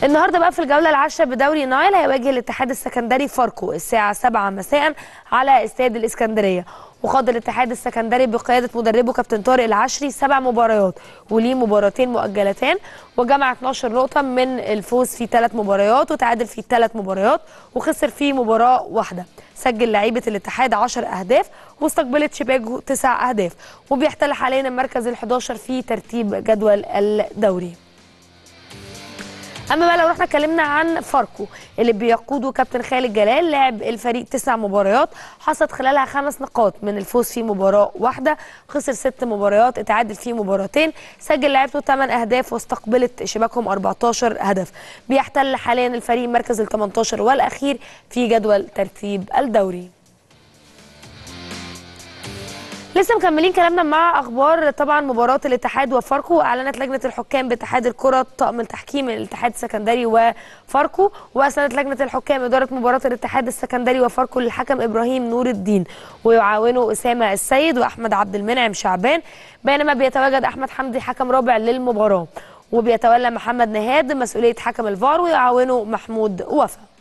النهارده بقى في الجوله العاشره بدوري نايل هيواجه الاتحاد السكندري فاركو الساعه 7 مساء على استاد الاسكندريه وخاض الاتحاد السكندري بقياده مدربه كابتن طارق العشري سبع مباريات وليه مباراتين مؤجلتان وجمع 12 نقطه من الفوز في ثلاث مباريات وتعادل في ثلاث مباريات وخسر في مباراه واحده سجل لعيبه الاتحاد 10 اهداف واستقبلت شباكه 9 اهداف وبيحتل حاليا المركز ال11 في ترتيب جدول الدوري اما بقى لو رحنا اتكلمنا عن فاركو اللي بيقوده كابتن خالد جلال لعب الفريق تسع مباريات حصد خلالها خمس نقاط من الفوز في مباراه واحده خسر ست مباريات اتعادل في مباراتين سجل لعبته 8 اهداف واستقبلت شباكهم 14 هدف بيحتل حاليا الفريق المركز ال 18 والاخير في جدول ترتيب الدوري لسه مكملين كلامنا مع اخبار طبعا مباراه الاتحاد وفاركو واعلنت لجنه الحكام باتحاد الكره طقم التحكيم الاتحاد السكندري وفاركو واسندت لجنه الحكام اداره مباراه الاتحاد السكندري وفاركو للحكم ابراهيم نور الدين ويعاونه اسامه السيد واحمد عبد المنعم شعبان بينما بيتواجد احمد حمدي حكم رابع للمباراه وبيتولى محمد نهاد مسؤوليه حكم الفار ويعاونه محمود وفا